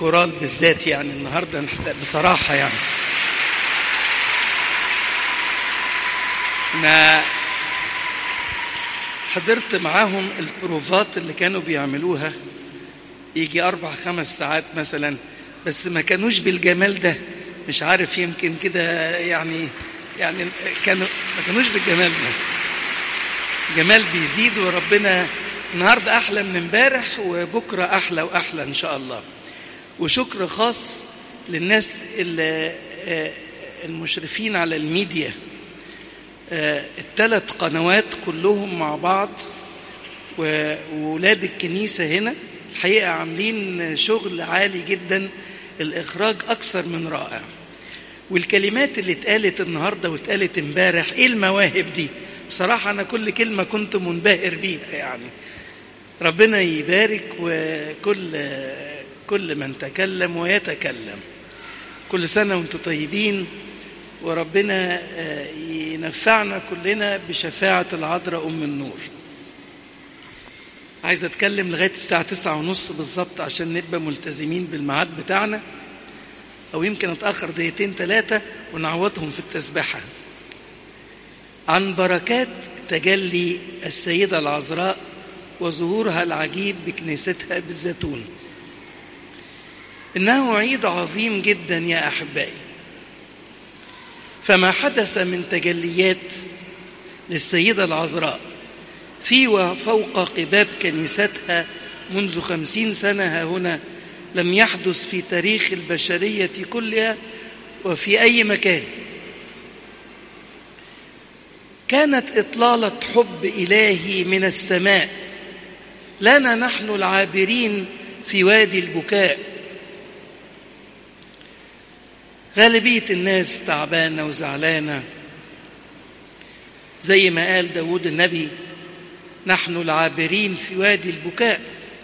الكورال بالذات يعني النهارده نحت- بصراحه يعني انا حضرت معاهم البروفات اللي كانوا بيعملوها يجي اربع خمس ساعات مثلا بس ما كانوش بالجمال ده مش عارف يمكن كده يعني يعني كانوا ما كانوش بالجمال ده جمال بيزيد وربنا النهارده احلى من امبارح وبكره احلى واحلى ان شاء الله وشكر خاص للناس اللي آه، المشرفين على الميديا الثلاث قنوات كلهم مع بعض و- وولاد الكنيسة هنا الحقيقة عاملين شغل عالي جدا الإخراج أكثر من رائع والكلمات اللي اتقالت النهاردة واتقالت امبارح إيه المواهب دي بصراحة أنا كل كلمة كنت منبهر بيها يعني ربنا يبارك وكل كل من تكلم ويتكلم كل سنة وانتم طيبين وربنا آه، ينفعنا كلنا بشفاعة العذراء أم النور عايز أتكلم لغاية الساعة تسعة ونص بالظبط عشان نبقى ملتزمين بالميعاد بتاعنا أو يمكن أتأخر دقيقتين ثلاثة ونعوضهم في التسبحة عن بركات تجلي السيدة العذراء وظهورها العجيب بكنيستها بالزيتون إنه عيد عظيم جدا يا أحبائي فما حدث من تجليات للسيدة العذراء في وفوق قباب كنيستها منذ خمسين سنة ها هنا لم يحدث في تاريخ البشرية كلها وفي أي مكان كانت إطلالة حب إلهي من السماء لنا نحن العابرين في وادي البكاء غالبية الناس تعبانة وزعلانة زي ما قال داود النبي نحن العابرين في وادي البكاء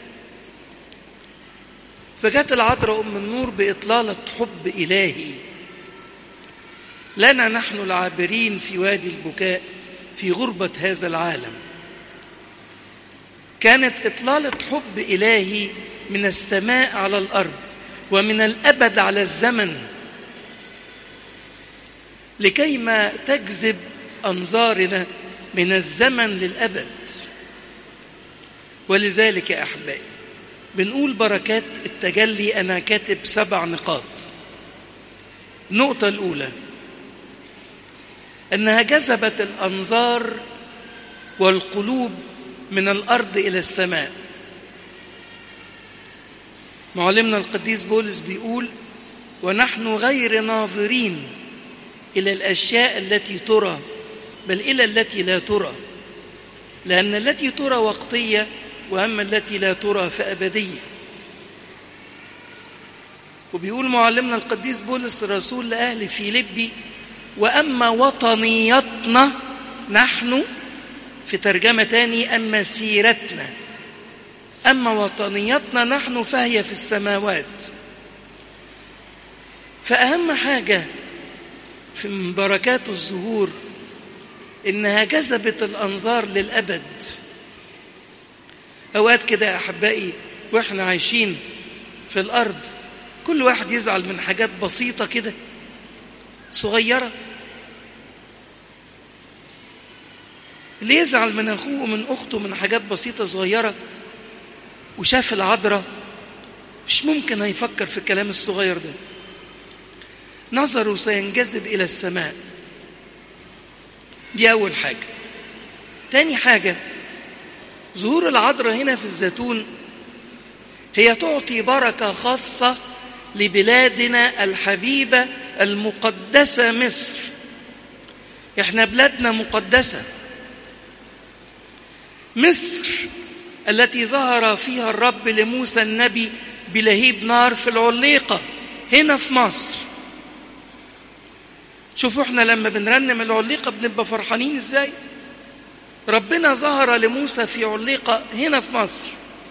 فجت العذراء أم النور بإطلالة حب إلهي لنا نحن العابرين في وادي البكاء في غربة هذا العالم كانت إطلالة حب إلهي من السماء على الأرض ومن الأبد على الزمن لكيما تجذب أنظارنا من الزمن للأبد ولذلك يا أحبائي بنقول بركات التجلي أنا كاتب سبع نقاط النقطة الأولى أنها جذبت الأنظار والقلوب من الأرض إلى السماء معلمنا القديس بولس بيقول ونحن غير ناظرين إلى الأشياء التي ترى بل إلى التي لا ترى لأن التي ترى وقتية وأما التي لا ترى فأبدية وبيقول معلمنا القديس بولس الرسول لأهل فيلبي وأما وطنيتنا نحن في ترجمة تاني أما سيرتنا أما وطنيتنا نحن فهي في السماوات فأهم حاجة في بركات الظهور إنها جذبت الأنظار للأبد أوقات كده يا أحبائي وإحنا عايشين في الأرض كل واحد يزعل من حاجات بسيطة كده صغيرة اللي يزعل من أخوه ومن أخته من حاجات بسيطة صغيرة وشاف العذراء مش ممكن هيفكر في الكلام الصغير ده نظره سينجذب إلى السماء دي أول حاجة تاني حاجة ظهور العذراء هنا في الزيتون هي تعطي بركة خاصة لبلادنا الحبيبة المقدسة مصر احنا بلادنا مقدسة مصر التي ظهر فيها الرب لموسى النبي بلهيب نار في العليقة هنا في مصر شوفوا احنا لما بنرنم العليقة بنبقى فرحانين ازاي ربنا ظهر لموسى في عليقة هنا في مصر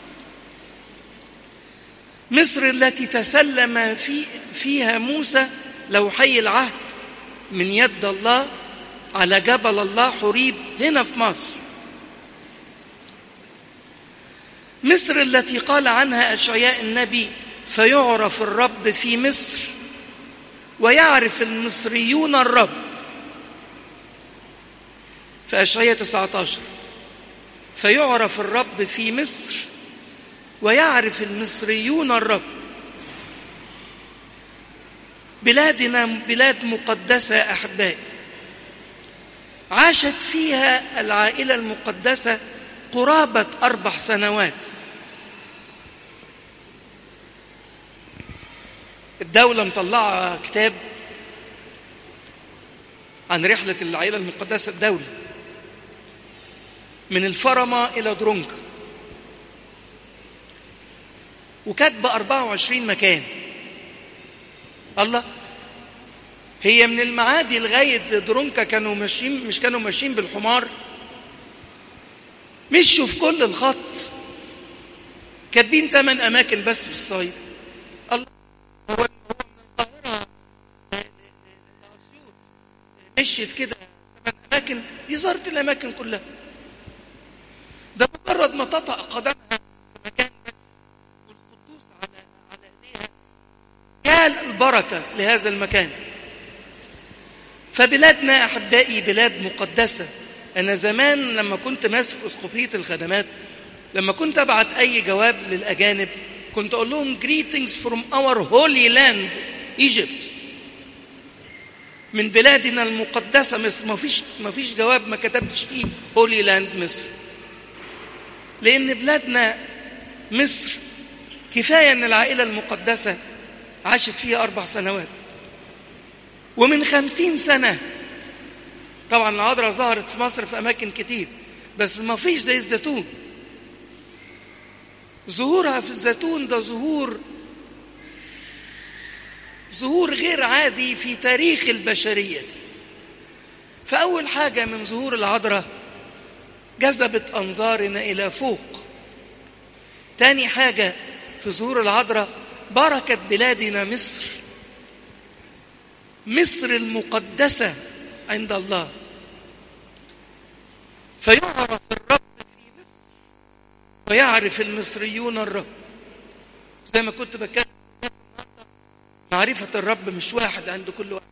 مصر التي تسلم في فيها موسى لوحي العهد من يد الله على جبل الله حريب هنا في مصر مصر التي قال عنها أشعياء النبي فيعرف الرب في مصر ويعرف المصريون الرب في أشعية 19 فيعرف الرب في مصر ويعرف المصريون الرب بلادنا بلاد مقدسة أحبائي عاشت فيها العائلة المقدسة قرابة أربع سنوات الدولة مطلعة كتاب عن رحلة العائلة المقدسة الدولة من الفرمة إلى درونكا وكاتبة 24 مكان الله هي من المعادي لغاية درونكا كانوا ماشيين مش كانوا ماشيين بالحمار مشوا في كل الخط كاتبين ثمان أماكن بس في الصعيد الله هو هو من القاهرة لأسيوط مشيت كده ثمان أماكن دي زارت الأماكن كلها ده مجرد ما تطأ قدمها في مكان بس والقدوس على على ايديها كال البركه لهذا المكان فبلادنا احبائي بلاد مقدسه انا زمان لما كنت ماسك اسقفيه الخدمات لما كنت ابعت اي جواب للاجانب كنت اقول لهم greetings from our holy land Egypt من بلادنا المقدسه مصر ما فيش ما فيش جواب ما كتبتش فيه هولي لاند مصر لأن بلادنا مصر كفاية أن العائلة المقدسة عاشت فيها أربع سنوات ومن خمسين سنة طبعا العذراء ظهرت في مصر في أماكن كتير بس ما فيش زي الزيتون ظهورها في الزيتون ده ظهور ظهور غير عادي في تاريخ البشرية فأول حاجة من ظهور العذراء جذبت أنظارنا إلى فوق تاني حاجة في ظهور العذراء بركة بلادنا مصر مصر المقدسة عند الله فيعرف الرب في مصر ويعرف المصريون الرب زي ما كنت بتكلم معرفة الرب مش واحد عند كل واحد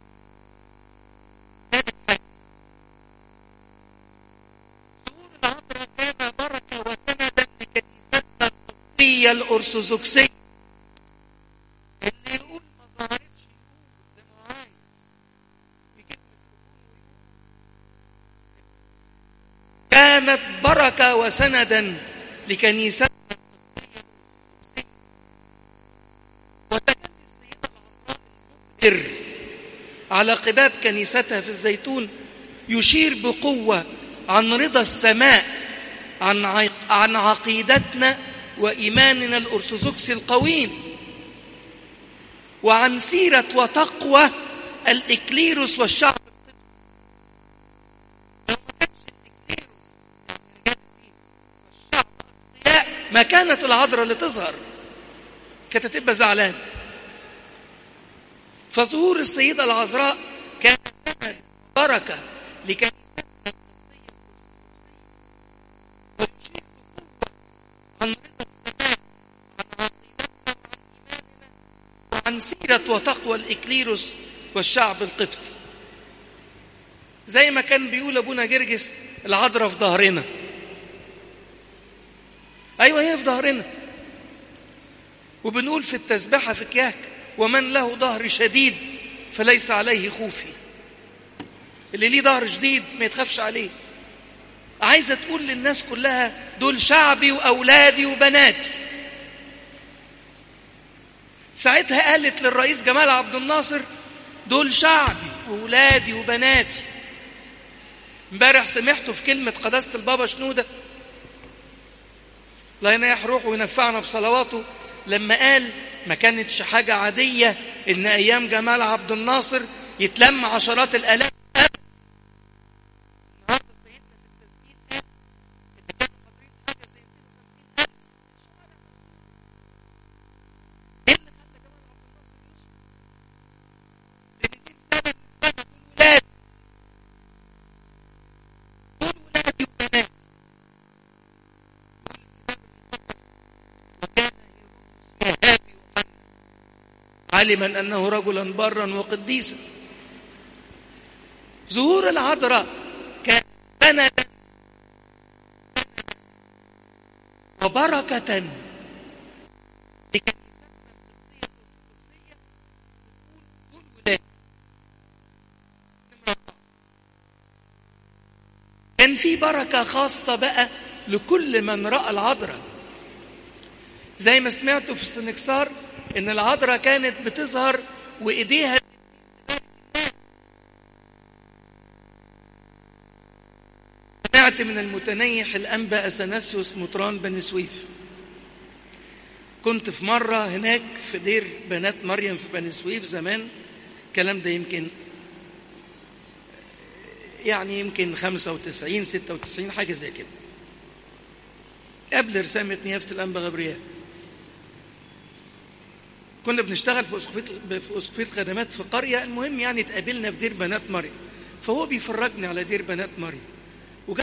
كان بركة وسندا لكنيستنا القبطية الأرثوذكسية اللي يقول ما ظهرتش يقول زي ما هو عايز يجيب ميكروفون كانت بركة وسندا لكنيستنا القبطية الأرثوذكسية وتجلي السيدة العذراء المبهر على قباب كنيستها في الزيتون يشير بقوة عن رضا السماء عن عن عقيدتنا وإيماننا الأرثوذكسي القويم وعن سيرة وتقوى الإكليروس والشعب لو ما كانش الإكليروس يعني رجال الدين والشعب أتقياء ما كانت العذراء اللي تظهر كانت هتبقى زعلان فظهور السيدة العذراء كان سند بركة لكنيستنا ويشير بقوة عن رضا السماء عن عقيدتنا وعن إيماننا وعن سيرة وتقوى الإكليروس والشعب القبطي زي ما كان بيقول أبونا جرجس العذراء في ظهرنا أيوة هي في ظهرنا وبنقول في التسبحة في كياك ومن له ظهر شديد فليس عليه خوفي اللي ليه ظهر شديد ما يتخافش عليه عايزة تقول للناس كلها دول شعبي وأولادي وبناتي ساعتها قالت للرئيس جمال عبد الناصر دول شعبي وأولادي وبناتي امبارح سمعته في كلمة قداسة البابا شنودة لا ينيح روحه وينفعنا بصلواته لما قال ما كانتش حاجة عادية إن أيام جمال عبد الناصر يتلم عشرات الآلاف النهارده سيدنا في التسجيل قال إن كانوا حاضرين حاجة زي 250 ألف إيه اللي خلى جمال عبد الناصر يسكت؟ لأن دي رسالة من السماء دول ولادي دول ولادي وبناتي يقول الكتاب المقدس وكان هيرودس يهابي عالما أنه رجلا برا وقديسا ظهور العذراء كان سنة وبركة كان في بركة خاصة بقى لكل من رأى العذراء زي ما سمعتوا في السنكسار ان العذراء كانت بتظهر وايديها سمعت من المتنيح الانبا اثناسيوس مطران بني سويف كنت في مرة هناك في دير بنات مريم في بني سويف زمان الكلام ده يمكن يعني يمكن 95 96 حاجة زي كده قبل رسامة نيافة الأنبا غبريال كنا بنشتغل في أسقفية في أسقفية خدمات في قرية المهم يعني اتقابلنا في دير بنات مريم فهو بيفرجني على دير بنات مريم وكان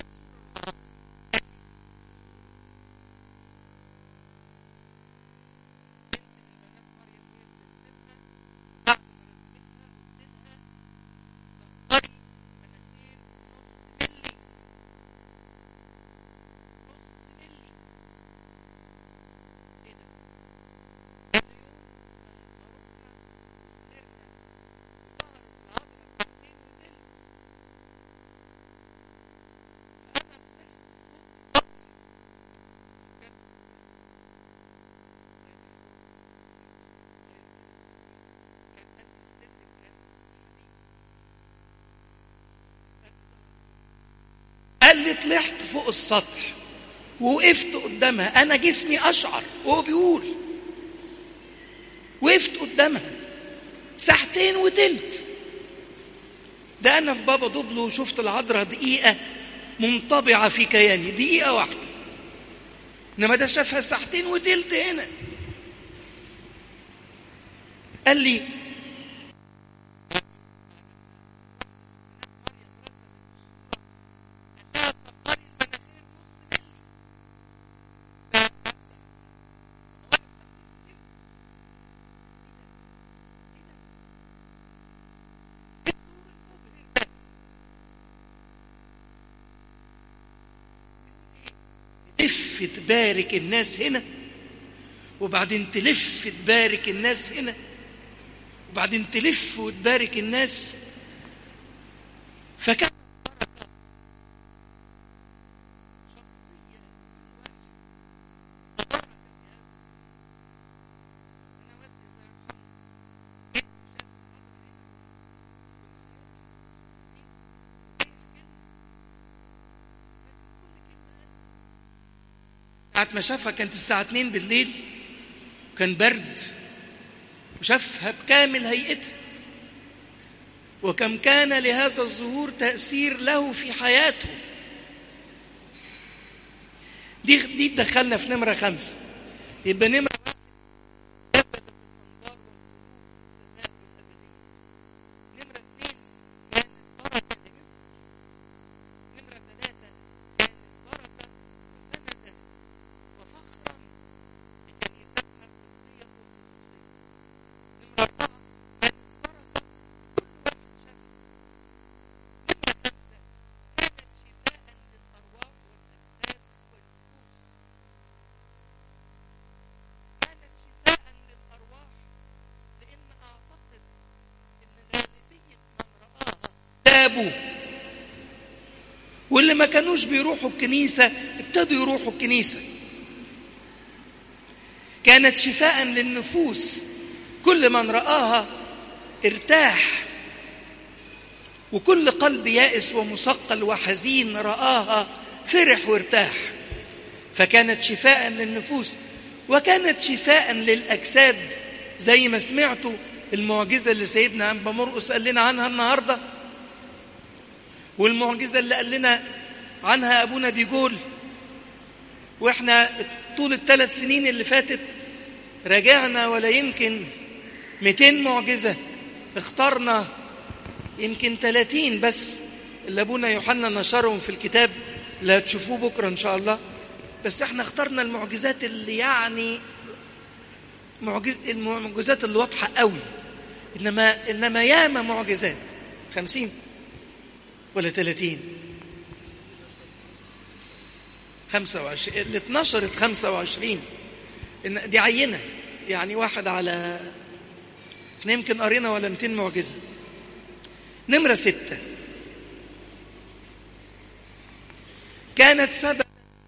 قال لي طلعت فوق السطح ووقفت قدامها انا جسمي اشعر وهو بيقول وقفت قدامها ساعتين وتلت ده انا في بابا دبلو وشفت العذراء دقيقه منطبعه في كياني دقيقه واحده انما ده شافها ساعتين وتلت هنا قال لي تلف تبارك الناس هنا وبعدين تلف تبارك الناس هنا وبعدين تلف وتبارك الناس فكان ساعة ما شافها كانت الساعة 2 بالليل وكان برد وشافها بكامل هيئتها وكم كان لهذا الظهور تأثير له في حياته دي دي تدخلنا في نمرة خمسة يبقى نمرة تابوا واللي ما كانوش بيروحوا الكنيسة ابتدوا يروحوا الكنيسة كانت شفاء للنفوس كل من رآها ارتاح وكل قلب يائس ومثقل وحزين رآها فرح وارتاح فكانت شفاء للنفوس وكانت شفاء للأجساد زي ما سمعتوا المعجزة اللي سيدنا أنبا مرقس قال لنا عنها النهارده والمعجزة اللي قال لنا عنها أبونا بيقول وإحنا طول الثلاث سنين اللي فاتت راجعنا ولا يمكن 200 معجزة اخترنا يمكن 30 بس اللي أبونا يوحنا نشرهم في الكتاب اللي هتشوفوه بكرة إن شاء الله بس احنا اخترنا المعجزات اللي يعني معجز المعجزات اللي واضحة قوي إنما إنما ياما معجزات خمسين ولا ثلاثين خمسة وعشرين اللي اتنشرت خمسة وعشرين إن دي عينة يعني واحد على احنا يمكن قرينا ولا 200 معجزة نمرة ستة كانت سبب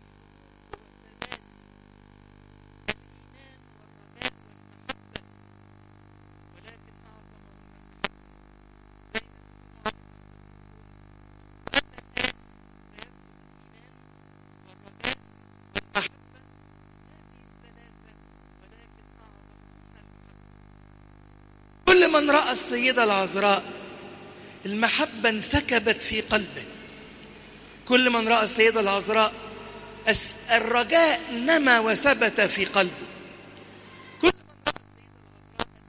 كل من رأى السيدة العذراء المحبة انسكبت في قلبه كل من رأى السيدة العذراء الرجاء نما وثبت في قلبه كل من رأى السيدة العذراء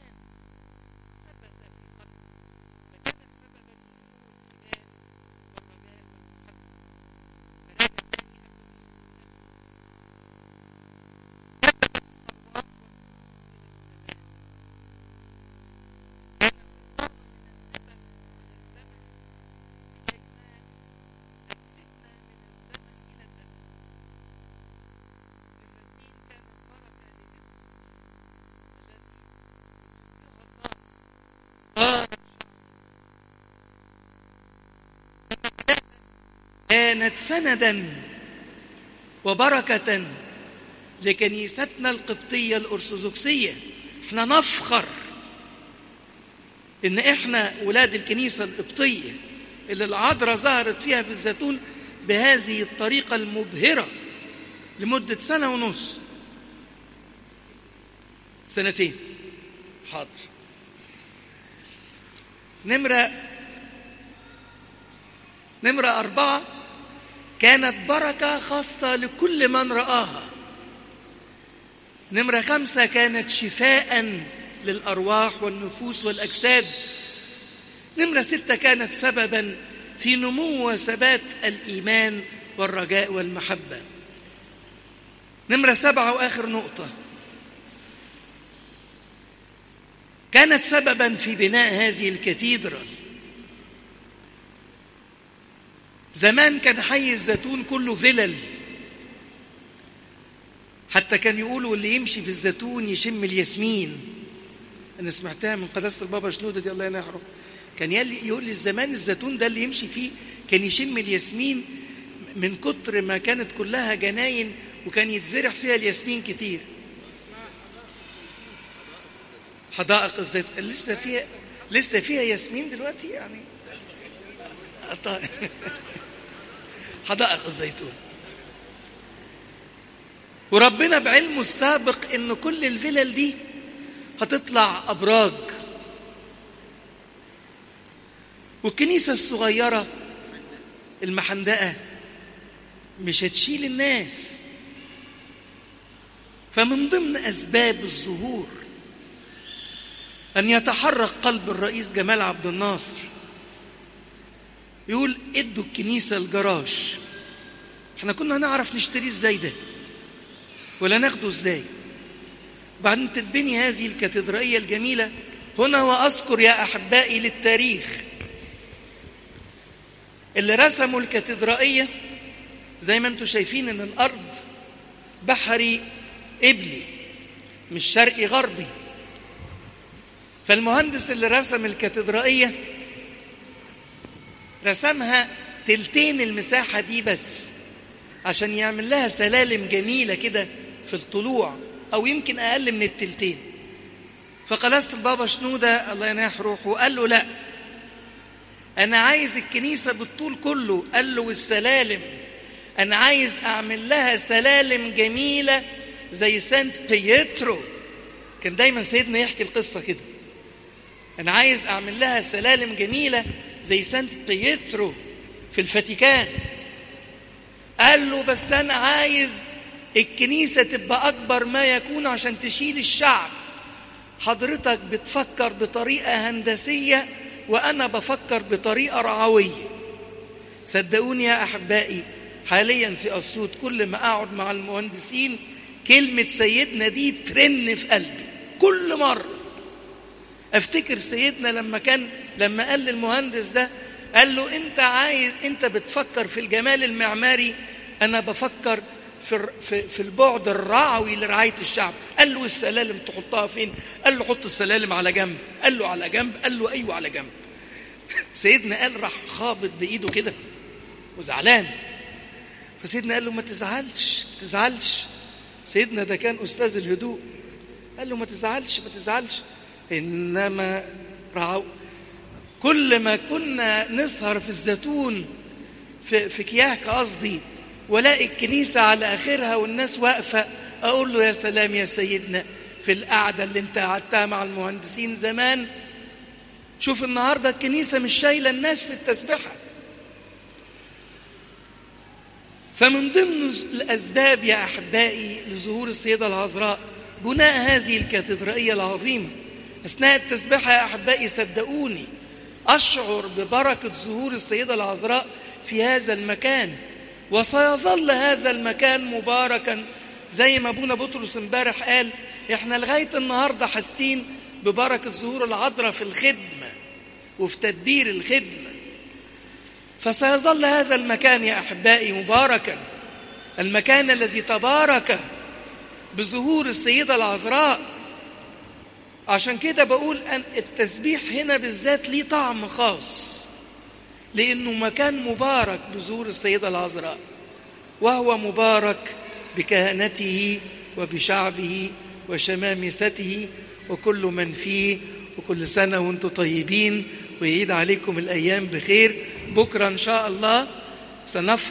كانت سندا وبركة لكنيستنا القبطية الأرثوذكسية احنا نفخر ان احنا ولاد الكنيسة القبطية اللي العذراء ظهرت فيها في الزيتون بهذه الطريقة المبهرة لمدة سنة ونص سنتين حاضر نمرة نمرة أربعة كانت بركة خاصة لكل من رآها نمرة خمسة كانت شفاء للأرواح والنفوس والأجساد نمرة ستة كانت سببا في نمو وثبات الإيمان والرجاء والمحبة نمرة سبعة وآخر نقطة كانت سببا في بناء هذه الكاتيدرال زمان كان حي الزيتون كله فلل حتى كان يقولوا اللي يمشي في الزيتون يشم الياسمين انا سمعتها من قداسه البابا شنوده دي الله ينحره كان يقول لي زمان الزيتون ده اللي يمشي فيه كان يشم الياسمين من كتر ما كانت كلها جناين وكان يتزرع فيها الياسمين كتير حدائق الزيت لسه فيها لسه فيها ياسمين دلوقتي يعني حدائق الزيتون وربنا بعلمه السابق ان كل الفلل دي هتطلع ابراج والكنيسه الصغيره المحندقه مش هتشيل الناس فمن ضمن اسباب الظهور ان يتحرك قلب الرئيس جمال عبد الناصر يقول ادوا الكنيسه الجراج احنا كنا نعرف نشتريه ازاي ده ولا ناخده ازاي بعدين تتبني هذه الكاتدرائيه الجميله هنا واذكر يا احبائي للتاريخ اللي رسموا الكاتدرائيه زي ما انتم شايفين ان الارض بحري قبلي مش شرقي غربي فالمهندس اللي رسم الكاتدرائيه رسمها تلتين المساحة دي بس عشان يعمل لها سلالم جميلة كده في الطلوع أو يمكن أقل من التلتين فقلاسة البابا شنودة الله يناح روحه قال له لا أنا عايز الكنيسة بالطول كله قال له والسلالم أنا عايز أعمل لها سلالم جميلة زي سانت بيترو كان دايما سيدنا يحكي القصة كده أنا عايز أعمل لها سلالم جميلة زي سانت بيترو في الفاتيكان قال له بس أنا عايز الكنيسة تبقى أكبر ما يكون عشان تشيل الشعب حضرتك بتفكر بطريقة هندسية وأنا بفكر بطريقة رعوية صدقوني يا أحبائي حاليا في أسيوط كل ما أقعد مع المهندسين كلمة سيدنا دي ترن في قلبي كل مرة افتكر سيدنا لما كان لما قال للمهندس ده قال له انت عايز انت بتفكر في الجمال المعماري انا بفكر في في في البعد الرعوي لرعايه الشعب قال له السلالم تحطها فين قال له حط السلالم على جنب قال له على جنب قال له ايوه على جنب سيدنا قال راح خابط بايده كده وزعلان فسيدنا قال له ما تزعلش ما تزعلش سيدنا ده كان استاذ الهدوء قال له ما تزعلش ما تزعلش انما رعو كل ما كنا نسهر في الزيتون في, في كياك قصدي والاقي الكنيسه على اخرها والناس واقفه اقول له يا سلام يا سيدنا في القعده اللي انت قعدتها مع المهندسين زمان شوف النهارده الكنيسه مش شايله الناس في التسبيحه فمن ضمن الاسباب يا احبائي لظهور السيده العذراء بناء هذه الكاتدرائيه العظيمه اثناء التسبيحه يا احبائي صدقوني اشعر ببركه ظهور السيده العذراء في هذا المكان وسيظل هذا المكان مباركا زي ما ابونا بطرس امبارح قال احنا لغايه النهارده حاسين ببركه ظهور العذراء في الخدمه وفي تدبير الخدمه فسيظل هذا المكان يا احبائي مباركا المكان الذي تبارك بظهور السيده العذراء عشان كده بقول ان التسبيح هنا بالذات ليه طعم خاص لانه مكان مبارك بظهور السيده العذراء وهو مبارك بكهنته وبشعبه وشمامسته وكل من فيه وكل سنه وانتم طيبين ويعيد عليكم الايام بخير بكره ان شاء الله سنفرح